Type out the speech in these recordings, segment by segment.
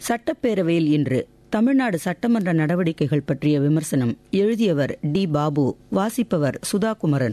சட்டப்பேரவையில் இன்று தமிழ்நாடு சட்டமன்ற நடவடிக்கைகள் பற்றிய விமர்சனம் எழுதியவர் டி பாபு வாசிப்பவர் சுதாகுமரன்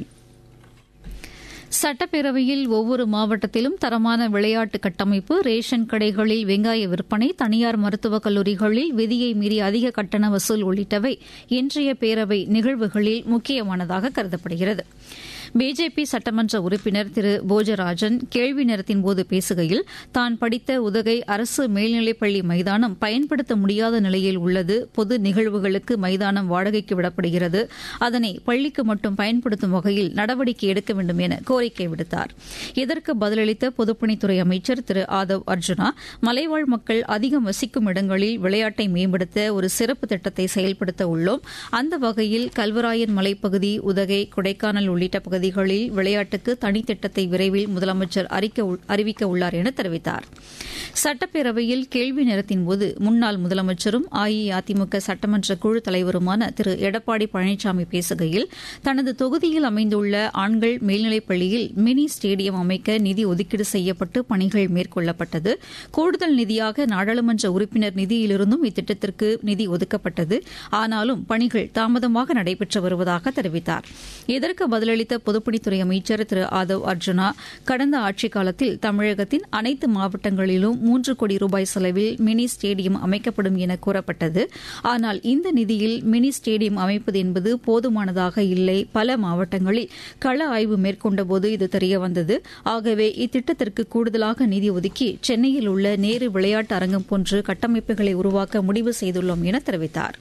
சட்டப்பேரவையில் ஒவ்வொரு மாவட்டத்திலும் தரமான விளையாட்டு கட்டமைப்பு ரேஷன் கடைகளில் வெங்காய விற்பனை தனியார் மருத்துவக் கல்லூரிகளில் விதியை மீறி அதிக கட்டண வசூல் உள்ளிட்டவை இன்றைய பேரவை நிகழ்வுகளில் முக்கியமானதாக கருதப்படுகிறது பிஜேபி சட்டமன்ற உறுப்பினர் திரு போஜராஜன் கேள்வி நேரத்தின் போது பேசுகையில் தான் படித்த உதகை அரசு மேல்நிலைப்பள்ளி மைதானம் பயன்படுத்த முடியாத நிலையில் உள்ளது பொது நிகழ்வுகளுக்கு மைதானம் வாடகைக்கு விடப்படுகிறது அதனை பள்ளிக்கு மட்டும் பயன்படுத்தும் வகையில் நடவடிக்கை எடுக்க வேண்டும் என கோரிக்கை விடுத்தார் இதற்கு பதிலளித்த பொதுப்பணித்துறை அமைச்சர் திரு ஆதவ் அர்ஜுனா மலைவாழ் மக்கள் அதிகம் வசிக்கும் இடங்களில் விளையாட்டை மேம்படுத்த ஒரு சிறப்பு திட்டத்தை செயல்படுத்த உள்ளோம் அந்த வகையில் கல்வராயன் மலைப்பகுதி உதகை கொடைக்கானல் உள்ளிட்ட பகுதிகளில் விளையாட்டுக்கு தனித்திட்டத்தை விரைவில் முதலமைச்சர் அறிவிக்க உள்ளார் என தெரிவித்தார் சட்டப்பேரவையில் கேள்வி நேரத்தின்போது முன்னாள் முதலமைச்சரும் அஇஅதிமுக சட்டமன்ற குழு தலைவருமான திரு எடப்பாடி பழனிசாமி பேசுகையில் தனது தொகுதியில் அமைந்துள்ள ஆண்கள் மேல்நிலைப் பள்ளியில் மினி ஸ்டேடியம் அமைக்க நிதி ஒதுக்கீடு செய்யப்பட்டு பணிகள் மேற்கொள்ளப்பட்டது கூடுதல் நிதியாக நாடாளுமன்ற உறுப்பினர் நிதியிலிருந்தும் இத்திட்டத்திற்கு நிதி ஒதுக்கப்பட்டது ஆனாலும் பணிகள் தாமதமாக நடைபெற்று வருவதாக தெரிவித்தார் இதற்கு பதிலளித்த பொதுப்பணித்துறை அமைச்சர் திரு ஆதவ் அர்ஜுனா கடந்த ஆட்சிக் காலத்தில் தமிழகத்தின் அனைத்து மாவட்டங்களிலும் மூன்று கோடி ரூபாய் செலவில் மினி ஸ்டேடியம் அமைக்கப்படும் என கூறப்பட்டது ஆனால் இந்த நிதியில் மினி ஸ்டேடியம் அமைப்பது என்பது போதுமானதாக இல்லை பல மாவட்டங்களில் கள ஆய்வு மேற்கொண்டபோது இது தெரியவந்தது ஆகவே இத்திட்டத்திற்கு கூடுதலாக நிதி ஒதுக்கி சென்னையில் உள்ள நேரு விளையாட்டு அரங்கம் போன்று கட்டமைப்புகளை உருவாக்க முடிவு செய்துள்ளோம் என தெரிவித்தாா்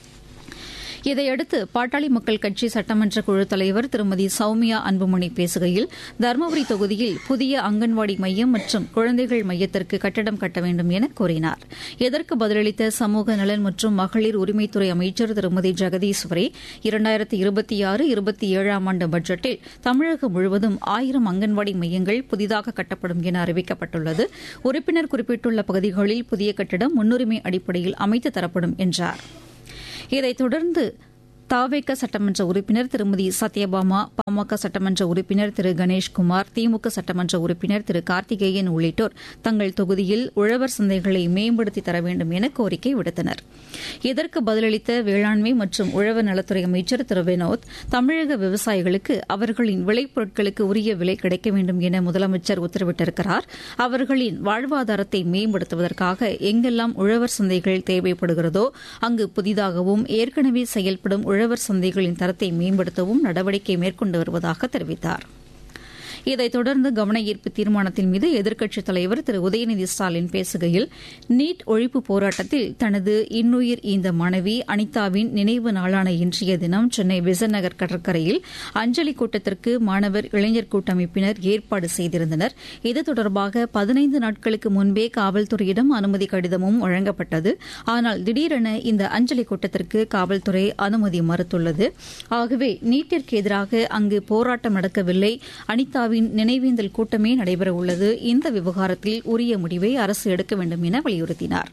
இதையடுத்து பாட்டாளி மக்கள் கட்சி சட்டமன்ற குழு தலைவர் திருமதி சௌமியா அன்புமணி பேசுகையில் தருமபுரி தொகுதியில் புதிய அங்கன்வாடி மையம் மற்றும் குழந்தைகள் மையத்திற்கு கட்டடம் கட்ட வேண்டும் என கூறினார் இதற்கு பதிலளித்த சமூக நலன் மற்றும் மகளிர் உரிமைத்துறை அமைச்சர் திருமதி ஜெகதீஸ்வரி இரண்டாயிரத்தி இருபத்தி ஆறு இருபத்தி ஏழாம் ஆண்டு பட்ஜெட்டில் தமிழகம் முழுவதும் ஆயிரம் அங்கன்வாடி மையங்கள் புதிதாக கட்டப்படும் என அறிவிக்கப்பட்டுள்ளது உறுப்பினர் குறிப்பிட்டுள்ள பகுதிகளில் புதிய கட்டிடம் முன்னுரிமை அடிப்படையில் அமைத்து தரப்படும் என்றார் இதைத் தொடர்ந்து தாவேக சட்டமன்ற உறுப்பினர் திருமதி சத்யபாமா பாமக சட்டமன்ற உறுப்பினர் திரு கணேஷ்குமார் திமுக சட்டமன்ற உறுப்பினர் திரு கார்த்திகேயன் உள்ளிட்டோர் தங்கள் தொகுதியில் உழவர் சந்தைகளை மேம்படுத்தி தர வேண்டும் என கோரிக்கை விடுத்தனர் இதற்கு பதிலளித்த வேளாண்மை மற்றும் உழவர் நலத்துறை அமைச்சர் திரு வினோத் தமிழக விவசாயிகளுக்கு அவர்களின் விளைபொருட்களுக்கு உரிய விலை கிடைக்க வேண்டும் என முதலமைச்சர் உத்தரவிட்டிருக்கிறார் அவர்களின் வாழ்வாதாரத்தை மேம்படுத்துவதற்காக எங்கெல்லாம் உழவர் சந்தைகள் தேவைப்படுகிறதோ அங்கு புதிதாகவும் ஏற்கனவே செயல்படும் உழவர் சந்தைகளின் தரத்தை மேம்படுத்தவும் நடவடிக்கை மேற்கொண்டு வருவதாக தெரிவித்தார் இதைத் தொடர்ந்து கவன ஈர்ப்பு தீர்மானத்தின் மீது எதிர்க்கட்சித் தலைவர் திரு உதயநிதி ஸ்டாலின் பேசுகையில் நீட் ஒழிப்பு போராட்டத்தில் தனது இன்னுயிர் ஈந்த மனைவி அனிதாவின் நினைவு நாளான இன்றைய தினம் சென்னை விசன் நகர் கடற்கரையில் அஞ்சலி கூட்டத்திற்கு மாணவர் இளைஞர் கூட்டமைப்பினர் ஏற்பாடு செய்திருந்தனர் இது தொடர்பாக பதினைந்து நாட்களுக்கு முன்பே காவல்துறையிடம் அனுமதி கடிதமும் வழங்கப்பட்டது ஆனால் திடீரென இந்த அஞ்சலி கூட்டத்திற்கு காவல்துறை அனுமதி மறுத்துள்ளது ஆகவே நீட்டிற்கு எதிராக அங்கு போராட்டம் நடக்கவில்லை அனிதாவின் நினைவேந்தல் கூட்டமே நடைபெறவுள்ளது இந்த விவகாரத்தில் உரிய முடிவை அரசு எடுக்க வேண்டும் என வலியுறுத்தினார்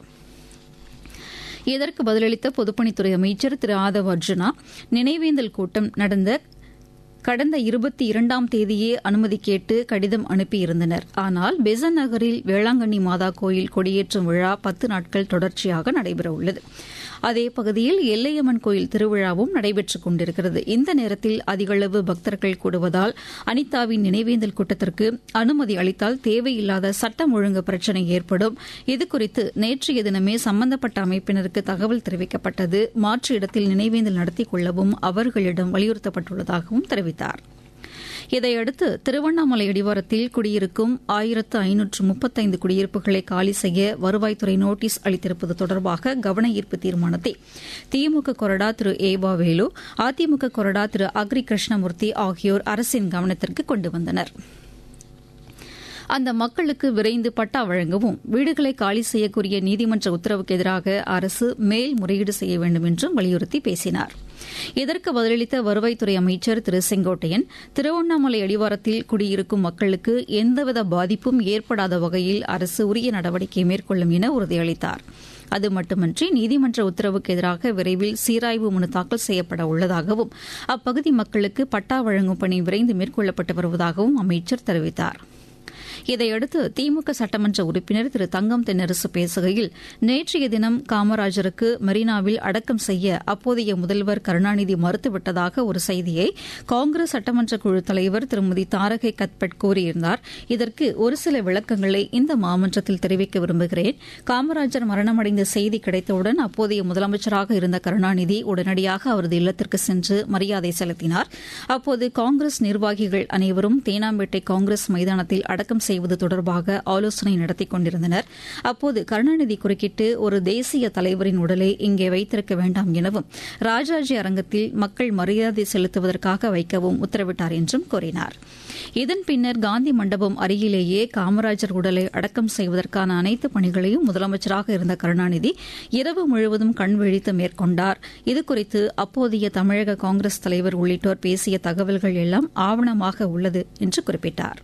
இதற்கு பதிலளித்த பொதுப்பணித்துறை அமைச்சர் திரு ஆதவ் அர்ஜுனா நினைவேந்தல் கூட்டம் நடந்த கடந்த இருபத்தி இரண்டாம் தேதியே அனுமதி கேட்டு கடிதம் அனுப்பியிருந்தனர் ஆனால் பெசன் நகரில் வேளாங்கண்ணி மாதா கோயில் கொடியேற்றும் விழா பத்து நாட்கள் தொடர்ச்சியாக நடைபெறவுள்ளது அதே பகுதியில் எல்லையம்மன் கோயில் திருவிழாவும் நடைபெற்றுக் கொண்டிருக்கிறது இந்த நேரத்தில் அதிகளவு பக்தர்கள் கூடுவதால் அனிதாவின் நினைவேந்தல் கூட்டத்திற்கு அனுமதி அளித்தால் தேவையில்லாத சட்டம் ஒழுங்கு பிரச்சினை ஏற்படும் இதுகுறித்து நேற்றைய தினமே சம்பந்தப்பட்ட அமைப்பினருக்கு தகவல் தெரிவிக்கப்பட்டது மாற்று இடத்தில் நினைவேந்தல் நடத்திக் கொள்ளவும் அவர்களிடம் வலியுறுத்தப்பட்டுள்ளதாகவும் தெரிவித்தாா் இதையடுத்து திருவண்ணாமலை அடிவாரத்தில் குடியிருக்கும் ஆயிரத்து ஐநூற்று முப்பத்தைந்து குடியிருப்புகளை காலி செய்ய வருவாய்த்துறை நோட்டீஸ் அளித்திருப்பது தொடர்பாக கவன ஈர்ப்பு தீர்மானத்தை திமுக கொறடா திரு ஏபா வேலு அதிமுக கொறடா திரு அக்ரி கிருஷ்ணமூர்த்தி ஆகியோர் அரசின் கவனத்திற்கு கொண்டு வந்தனா் அந்த மக்களுக்கு விரைந்து பட்டா வழங்கவும் வீடுகளை காலி செய்யக்கூடிய நீதிமன்ற உத்தரவுக்கு எதிராக அரசு மேல்முறையீடு செய்ய வேண்டும் என்றும் வலியுறுத்தி பேசினார் இதற்கு பதிலளித்த வருவாய்த்துறை அமைச்சர் திரு செங்கோட்டையன் திருவண்ணாமலை அடிவாரத்தில் குடியிருக்கும் மக்களுக்கு எந்தவித பாதிப்பும் ஏற்படாத வகையில் அரசு உரிய நடவடிக்கை மேற்கொள்ளும் என உறுதியளித்தார் அது மட்டுமன்றி நீதிமன்ற உத்தரவுக்கு எதிராக விரைவில் சீராய்வு மனு தாக்கல் செய்யப்பட உள்ளதாகவும் அப்பகுதி மக்களுக்கு பட்டா வழங்கும் பணி விரைந்து மேற்கொள்ளப்பட்டு வருவதாகவும் அமைச்சர் தெரிவித்தாா் இதையடுத்து திமுக சட்டமன்ற உறுப்பினர் திரு தங்கம் தென்னரசு பேசுகையில் நேற்றைய தினம் காமராஜருக்கு மெரினாவில் அடக்கம் செய்ய அப்போதைய முதல்வர் கருணாநிதி மறுத்துவிட்டதாக ஒரு செய்தியை காங்கிரஸ் சட்டமன்ற குழு தலைவர் திருமதி தாரகை கத்பட் கூறியிருந்தார் இதற்கு ஒரு சில விளக்கங்களை இந்த மாமன்றத்தில் தெரிவிக்க விரும்புகிறேன் காமராஜர் மரணமடைந்த செய்தி கிடைத்தவுடன் அப்போதைய முதலமைச்சராக இருந்த கருணாநிதி உடனடியாக அவரது இல்லத்திற்கு சென்று மரியாதை செலுத்தினார் அப்போது காங்கிரஸ் நிர்வாகிகள் அனைவரும் தேனாம்பேட்டை காங்கிரஸ் மைதானத்தில் அடக்கம் செய்வது தொடர்பாக ஆலோசனை நடத்திக் கொண்டிருந்தனர் அப்போது கருணாநிதி குறுக்கிட்டு ஒரு தேசிய தலைவரின் உடலை இங்கே வைத்திருக்க வேண்டாம் எனவும் ராஜாஜி அரங்கத்தில் மக்கள் மரியாதை செலுத்துவதற்காக வைக்கவும் உத்தரவிட்டார் என்றும் கூறினார் இதன் பின்னர் காந்தி மண்டபம் அருகிலேயே காமராஜர் உடலை அடக்கம் செய்வதற்கான அனைத்து பணிகளையும் முதலமைச்சராக இருந்த கருணாநிதி இரவு முழுவதும் கண் விழித்து மேற்கொண்டார் இதுகுறித்து அப்போதைய தமிழக காங்கிரஸ் தலைவர் உள்ளிட்டோர் பேசிய தகவல்கள் எல்லாம் ஆவணமாக உள்ளது என்று குறிப்பிட்டார்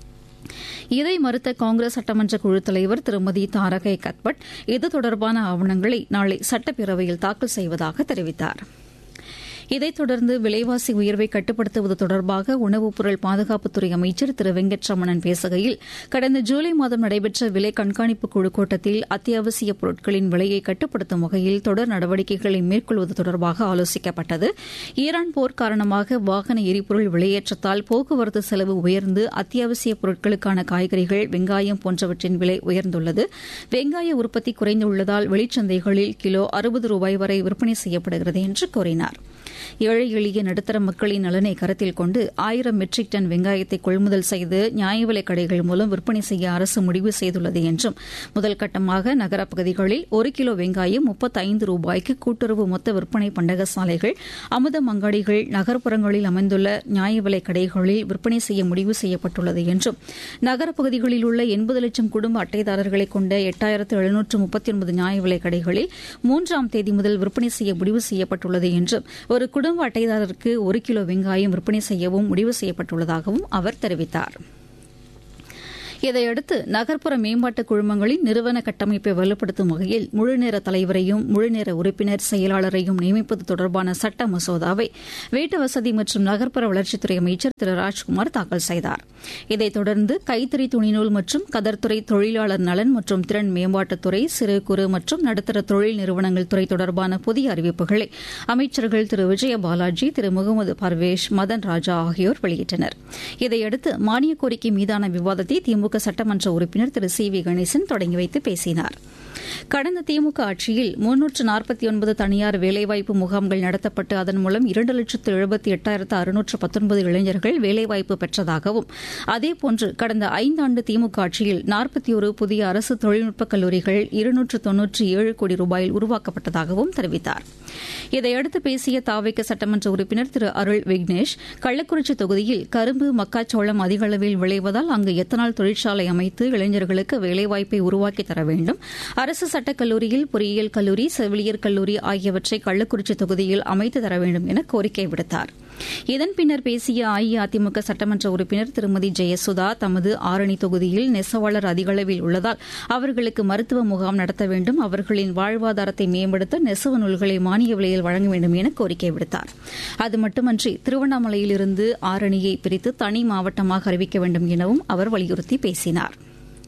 இதை மறுத்த காங்கிரஸ் சட்டமன்ற குழு தலைவர் திருமதி தாரகை கத்பட் இது தொடர்பான ஆவணங்களை நாளை சட்டப்பேரவையில் தாக்கல் செய்வதாக தெரிவித்தாா் இதைத் தொடர்ந்து விலைவாசி உயர்வை கட்டுப்படுத்துவது தொடர்பாக உணவுப் பொருள் பாதுகாப்புத்துறை அமைச்சர் திரு வெங்கட்ரமணன் பேசுகையில் கடந்த ஜூலை மாதம் நடைபெற்ற விலை கண்காணிப்பு குழு கூட்டத்தில் அத்தியாவசிய பொருட்களின் விலையை கட்டுப்படுத்தும் வகையில் தொடர் நடவடிக்கைகளை மேற்கொள்வது தொடர்பாக ஆலோசிக்கப்பட்டது ஈரான் போர் காரணமாக வாகன எரிபொருள் விலையேற்றத்தால் போக்குவரத்து செலவு உயர்ந்து அத்தியாவசிய பொருட்களுக்கான காய்கறிகள் வெங்காயம் போன்றவற்றின் விலை உயர்ந்துள்ளது வெங்காய உற்பத்தி குறைந்துள்ளதால் வெளிச்சந்தைகளில் கிலோ அறுபது ரூபாய் வரை விற்பனை செய்யப்படுகிறது என்று கூறினாா் ஏழை எளிய நடுத்தர மக்களின் நலனை கருத்தில் கொண்டு ஆயிரம் மெட்ரிக் டன் வெங்காயத்தை கொள்முதல் செய்து நியாய விலைக் கடைகள் மூலம் விற்பனை செய்ய அரசு முடிவு செய்துள்ளது என்றும் முதல் கட்டமாக நகரப் பகுதிகளில் ஒரு கிலோ வெங்காயம் முப்பத்தைந்து ரூபாய்க்கு கூட்டுறவு மொத்த விற்பனை பண்டக சாலைகள் அமுத மங்காடிகள் நகர்ப்புறங்களில் அமைந்துள்ள நியாய விலைக் கடைகளில் விற்பனை செய்ய முடிவு செய்யப்பட்டுள்ளது என்றும் நகரப் பகுதிகளில் உள்ள எண்பது லட்சம் குடும்ப அட்டைதாரர்களை கொண்ட எட்டாயிரத்து எழுநூற்று முப்பத்தி ஒன்பது நியாய விலைக் கடைகளில் மூன்றாம் தேதி முதல் விற்பனை செய்ய முடிவு செய்யப்பட்டுள்ளது என்றும் ஒரு குடும்ப அட்டைதாரருக்கு ஒரு கிலோ வெங்காயம் விற்பனை செய்யவும் முடிவு செய்யப்பட்டுள்ளதாகவும் அவர் தெரிவித்தார் இதையடுத்து நகர்ப்புற மேம்பாட்டு குழுமங்களின் நிறுவன கட்டமைப்பை வலுப்படுத்தும் வகையில் முழுநேர தலைவரையும் முழுநேர உறுப்பினர் செயலாளரையும் நியமிப்பது தொடர்பான சட்ட மசோதாவை வீட்டு வசதி மற்றும் நகர்ப்புற வளர்ச்சித்துறை அமைச்சர் திரு ராஜ்குமார் தாக்கல் செய்தார் இதைத் தொடர்ந்து கைத்தறி துணிநூல் மற்றும் கதர்துறை தொழிலாளர் நலன் மற்றும் திறன் மேம்பாட்டுத்துறை சிறு குறு மற்றும் நடுத்தர தொழில் நிறுவனங்கள் துறை தொடர்பான புதிய அறிவிப்புகளை அமைச்சர்கள் திரு விஜய பாலாஜி திரு முகமது பர்வேஷ் மதன் ராஜா ஆகியோர் வெளியிட்டனர் இதையடுத்து மானிய கோரிக்கை மீதான விவாதத்தை திமுக சட்டமன்ற உறுப்பினர் திரு சி வி கணேசன் தொடங்கி வைத்து பேசினார் கடந்த திமுக ஆட்சியில் முன்னூற்று நாற்பத்தி ஒன்பது தனியார் வேலைவாய்ப்பு முகாம்கள் நடத்தப்பட்டு அதன் மூலம் இரண்டு லட்சத்து எழுபத்தி எட்டாயிரத்து அறுநூற்று பத்தொன்பது இளைஞர்கள் வேலைவாய்ப்பு பெற்றதாகவும் அதேபோன்று கடந்த ஐந்தாண்டு திமுக ஆட்சியில் நாற்பத்தி ஒரு புதிய அரசு தொழில்நுட்பக் கல்லூரிகள் இருநூற்று தொன்னூற்றி ஏழு கோடி ரூபாயில் உருவாக்கப்பட்டதாகவும் தெரிவித்தார் இதையடுத்து பேசிய தாவைக்க சட்டமன்ற உறுப்பினர் திரு அருள் விக்னேஷ் கள்ளக்குறிச்சி தொகுதியில் கரும்பு மக்காச்சோளம் அதிக அளவில் விளைவதால் அங்கு எத்தனால் தொழிற்சாலை அமைத்து இளைஞர்களுக்கு வேலைவாய்ப்பை உருவாக்கி தர வேண்டும் அரசு சட்டக் கல்லூரியில் பொறியியல் கல்லூரி செவிலியர் கல்லூரி ஆகியவற்றை கள்ளக்குறிச்சி தொகுதியில் அமைத்து தர வேண்டும் என கோரிக்கை விடுத்தார் இதன் பின்னர் பேசிய அஇஅதிமுக சட்டமன்ற உறுப்பினர் திருமதி ஜெயசுதா தமது ஆரணி தொகுதியில் நெசவாளர் அதிகளவில் உள்ளதால் அவர்களுக்கு மருத்துவ முகாம் நடத்த வேண்டும் அவர்களின் வாழ்வாதாரத்தை மேம்படுத்த நெசவு நூல்களை மானிய விலையில் வழங்க வேண்டும் என கோரிக்கை விடுத்தார் அது மட்டுமன்றி திருவண்ணாமலையிலிருந்து ஆரணியை பிரித்து தனி மாவட்டமாக அறிவிக்க வேண்டும் எனவும் அவர் வலியுறுத்தி பேசினார்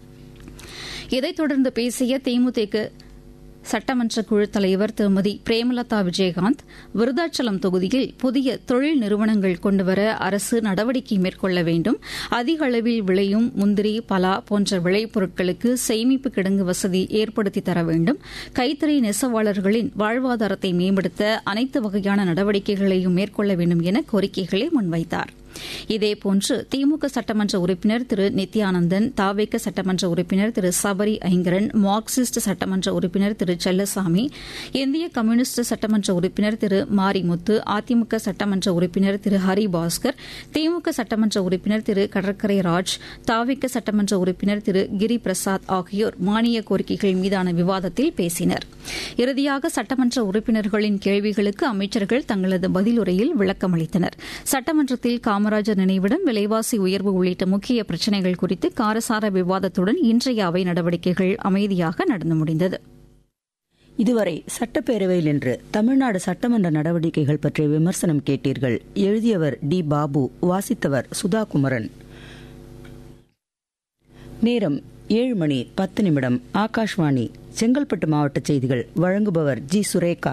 இதைத் தொடர்ந்து பேசிய தேமுதிக சட்டமன்ற குழு தலைவர் திருமதி பிரேமலதா விஜயகாந்த் விருதாச்சலம் தொகுதியில் புதிய தொழில் நிறுவனங்கள் கொண்டுவர அரசு நடவடிக்கை மேற்கொள்ள வேண்டும் அதிக அளவில் விளையும் முந்திரி பலா போன்ற விளைபொருட்களுக்கு சேமிப்பு கிடங்கு வசதி ஏற்படுத்தி தர வேண்டும் கைத்தறி நெசவாளர்களின் வாழ்வாதாரத்தை மேம்படுத்த அனைத்து வகையான நடவடிக்கைகளையும் மேற்கொள்ள வேண்டும் என கோரிக்கைகளை முன்வைத்தாா் இதேபோன்று திமுக சட்டமன்ற உறுப்பினர் திரு நித்யானந்தன் தாவேக்க சட்டமன்ற உறுப்பினர் திரு சபரி ஐங்கரன் மார்க்சிஸ்ட் சட்டமன்ற உறுப்பினர் திரு செல்லசாமி இந்திய கம்யூனிஸ்ட் சட்டமன்ற உறுப்பினர் திரு மாரிமுத்து அதிமுக சட்டமன்ற உறுப்பினர் திரு ஹரிபாஸ்கர் திமுக சட்டமன்ற உறுப்பினர் திரு கடற்கரை ராஜ் தாவேக்க சட்டமன்ற உறுப்பினர் திரு கிரி பிரசாத் ஆகியோர் மானிய கோரிக்கைகள் மீதான விவாதத்தில் பேசினர் இறுதியாக சட்டமன்ற உறுப்பினர்களின் கேள்விகளுக்கு அமைச்சர்கள் தங்களது பதிலுரையில் விளக்கமளித்தனர் சட்டமன்றத்தில் காமராஜர் நினைவிடம் விலைவாசி உயர்வு உள்ளிட்ட முக்கிய பிரச்சினைகள் குறித்து காரசார விவாதத்துடன் இன்றைய அவை நடவடிக்கைகள் அமைதியாக நடந்து முடிந்தது இதுவரை சட்டப்பேரவையில் இன்று தமிழ்நாடு சட்டமன்ற நடவடிக்கைகள் பற்றிய விமர்சனம் கேட்டீர்கள் எழுதியவர் டி பாபு வாசித்தவர் சுதா குமரன் நேரம் ஏழு மணி பத்து நிமிடம் ஆகாஷ்வாணி செங்கல்பட்டு மாவட்ட செய்திகள் வழங்குபவர் ஜி சுரேகா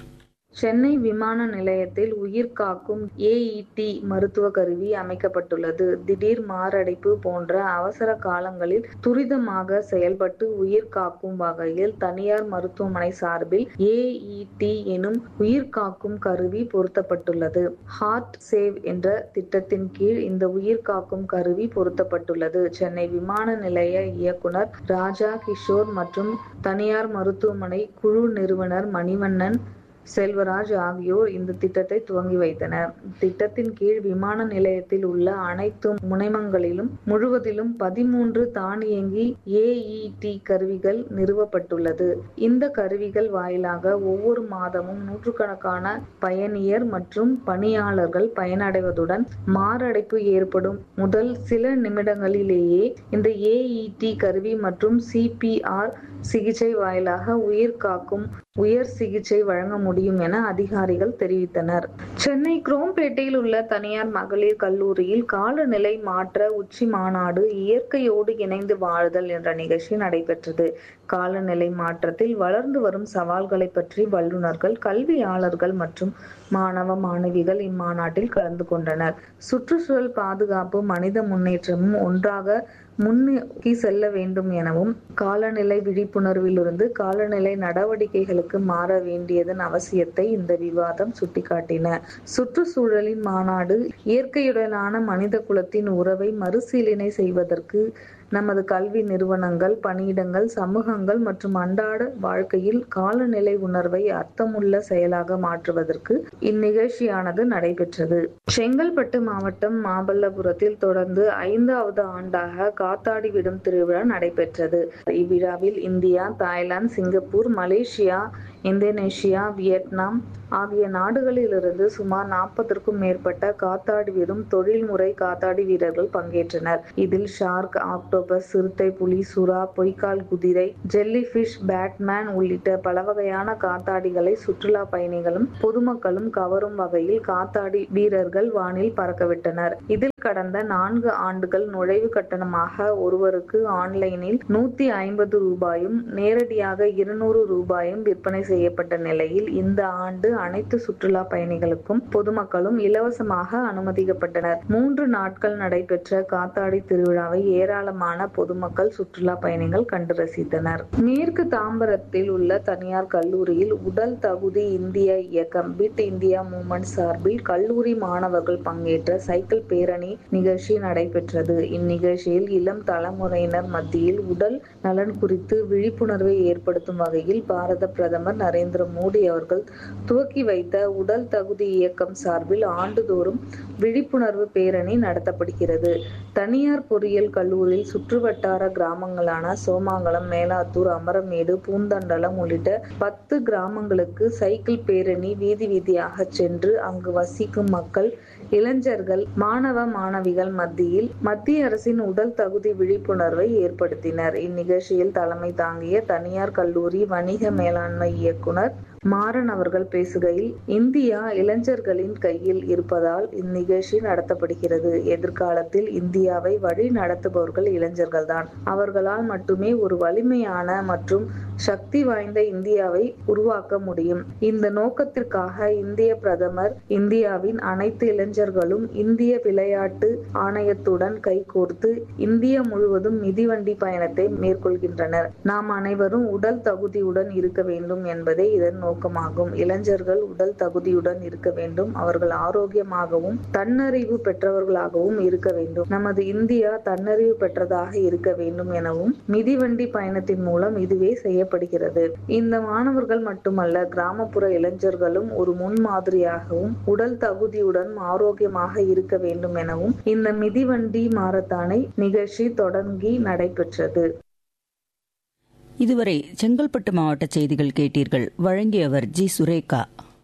சென்னை விமான நிலையத்தில் உயிர் காக்கும் ஏஇடி மருத்துவ கருவி அமைக்கப்பட்டுள்ளது திடீர் மாரடைப்பு போன்ற அவசர காலங்களில் துரிதமாக செயல்பட்டு உயிர் காக்கும் வகையில் தனியார் மருத்துவமனை சார்பில் ஏஇடி எனும் உயிர் காக்கும் கருவி பொருத்தப்பட்டுள்ளது ஹார்ட் சேவ் என்ற திட்டத்தின் கீழ் இந்த உயிர் காக்கும் கருவி பொருத்தப்பட்டுள்ளது சென்னை விமான நிலைய இயக்குனர் ராஜா கிஷோர் மற்றும் தனியார் மருத்துவமனை குழு நிறுவனர் மணிவண்ணன் செல்வராஜ் ஆகியோர் இந்த திட்டத்தை துவங்கி வைத்தனர் திட்டத்தின் கீழ் விமான நிலையத்தில் உள்ள அனைத்து முனைமங்களிலும் முழுவதிலும் பதிமூன்று தானியங்கி ஏஇடி கருவிகள் நிறுவப்பட்டுள்ளது இந்த கருவிகள் வாயிலாக ஒவ்வொரு மாதமும் நூற்றுக்கணக்கான பயணியர் மற்றும் பணியாளர்கள் பயனடைவதுடன் மாரடைப்பு ஏற்படும் முதல் சில நிமிடங்களிலேயே இந்த ஏஇடி கருவி மற்றும் சிபிஆர் சிகிச்சை வாயிலாக உயிர் காக்கும் உயர் சிகிச்சை வழங்க முடியும் என அதிகாரிகள் தெரிவித்தனர் சென்னை குரோம்பேட்டையில் உள்ள தனியார் மகளிர் கல்லூரியில் காலநிலை மாற்ற உச்சி மாநாடு இயற்கையோடு இணைந்து வாழுதல் என்ற நிகழ்ச்சி நடைபெற்றது காலநிலை மாற்றத்தில் வளர்ந்து வரும் சவால்களை பற்றி வல்லுநர்கள் கல்வியாளர்கள் மற்றும் மாணவ மாணவிகள் இம்மாநாட்டில் கலந்து கொண்டனர் சுற்றுச்சூழல் பாதுகாப்பு மனித முன்னேற்றமும் ஒன்றாக முன்னோக்கி செல்ல வேண்டும் எனவும் காலநிலை விழிப்புணர்விலிருந்து காலநிலை நடவடிக்கைகளுக்கு மாற வேண்டியதன் அவசியத்தை இந்த விவாதம் சுட்டிக்காட்டின சுற்றுச்சூழலின் மாநாடு இயற்கையுடனான மனித குலத்தின் உறவை மறுசீலனை செய்வதற்கு நமது கல்வி நிறுவனங்கள் பணியிடங்கள் சமூகங்கள் மற்றும் அன்றாட வாழ்க்கையில் காலநிலை உணர்வை அர்த்தமுள்ள செயலாக மாற்றுவதற்கு இந்நிகழ்ச்சியானது நடைபெற்றது செங்கல்பட்டு மாவட்டம் மாமல்லபுரத்தில் தொடர்ந்து ஐந்தாவது ஆண்டாக காத்தாடி விடும் திருவிழா நடைபெற்றது இவ்விழாவில் India Thailand Singapore Malaysia Indonesia Vietnam ஆகிய நாடுகளிலிருந்து சுமார் நாற்பதற்கும் மேற்பட்ட காத்தாடி விடும் தொழில்முறை காத்தாடி வீரர்கள் பங்கேற்றனர் இதில் ஷார்க் ஆக்டோபஸ் சிறுத்தை புலி சுறா பொய்க்கால் குதிரை ஜெல்லி பிஷ் பேட்மேன் உள்ளிட்ட பல வகையான காத்தாடிகளை சுற்றுலா பயணிகளும் பொதுமக்களும் கவரும் வகையில் காத்தாடி வீரர்கள் வானில் பறக்கவிட்டனர் இதில் கடந்த நான்கு ஆண்டுகள் நுழைவு கட்டணமாக ஒருவருக்கு ஆன்லைனில் நூத்தி ஐம்பது ரூபாயும் நேரடியாக இருநூறு ரூபாயும் விற்பனை செய்யப்பட்ட நிலையில் இந்த ஆண்டு அனைத்து சுற்றுலா பயணிகளுக்கும் பொதுமக்களும் இலவசமாக அனுமதிக்கப்பட்டனர் மூன்று நாட்கள் நடைபெற்ற காத்தாடி திருவிழாவை ஏராளமான பொதுமக்கள் சுற்றுலா பயணிகள் கண்டு ரசித்தனர் மேற்கு தாம்பரத்தில் உள்ள தனியார் கல்லூரியில் உடல் தகுதி இந்திய இயக்கம் பிட் இந்தியா மூமெண்ட் சார்பில் கல்லூரி மாணவர்கள் பங்கேற்ற சைக்கிள் பேரணி நிகழ்ச்சி நடைபெற்றது இந்நிகழ்ச்சியில் இளம் தலைமுறையினர் மத்தியில் உடல் நலன் குறித்து விழிப்புணர்வை ஏற்படுத்தும் வகையில் பாரத பிரதமர் நரேந்திர மோடி அவர்கள் துவக்கி வைத்த உடல் தகுதி இயக்கம் சார்பில் ஆண்டுதோறும் விழிப்புணர்வு பேரணி நடத்தப்படுகிறது தனியார் பொறியியல் கல்லூரியில் சுற்றுவட்டார கிராமங்களான சோமாங்கலம் மேலாத்தூர் அமரமேடு பூந்தண்டலம் உள்ளிட்ட பத்து கிராமங்களுக்கு சைக்கிள் பேரணி வீதி வீதியாக சென்று அங்கு வசிக்கும் மக்கள் இளைஞர்கள் மாணவ மாணவிகள் மத்தியில் மத்திய அரசின் உடல் தகுதி விழிப்புணர்வை ஏற்படுத்தினர் இந்நிகழ்ச்சியில் தலைமை தாங்கிய தனியார் கல்லூரி வணிக மேலாண்மை இயக்குனர் மாறன் அவர்கள் பேசுகையில் இந்தியா இளைஞர்களின் கையில் இருப்பதால் இந்நிகழ்ச்சி நடத்தப்படுகிறது எதிர்காலத்தில் இந்தியாவை வழி நடத்துபவர்கள் இளைஞர்கள்தான் அவர்களால் மட்டுமே ஒரு வலிமையான மற்றும் சக்தி வாய்ந்த இந்தியாவை உருவாக்க முடியும் இந்த நோக்கத்திற்காக இந்திய பிரதமர் இந்தியாவின் அனைத்து இளைஞர்களும் இந்திய விளையாட்டு ஆணையத்துடன் கைகோர்த்து இந்தியா முழுவதும் மிதிவண்டி பயணத்தை மேற்கொள்கின்றனர் நாம் அனைவரும் உடல் தகுதியுடன் இருக்க வேண்டும் என்பதே இதன் நோக்கமாகும் இளைஞர்கள் உடல் தகுதியுடன் இருக்க வேண்டும் அவர்கள் ஆரோக்கியமாகவும் தன்னறிவு பெற்றவர்களாகவும் இருக்க வேண்டும் நமது இந்தியா தன்னறிவு பெற்றதாக இருக்க வேண்டும் எனவும் மிதிவண்டி பயணத்தின் மூலம் இதுவே செய்யப்படுகிறது இந்த மாணவர்கள் மட்டுமல்ல கிராமப்புற இளைஞர்களும் ஒரு முன்மாதிரியாகவும் உடல் தகுதியுடன் ஆரோக்கியமாக இருக்க வேண்டும் எனவும் இந்த மிதிவண்டி மாரத்தானை நிகழ்ச்சி தொடங்கி நடைபெற்றது இதுவரை செங்கல்பட்டு மாவட்ட செய்திகள் கேட்டீர்கள் வழங்கியவர் ஜி சுரேகா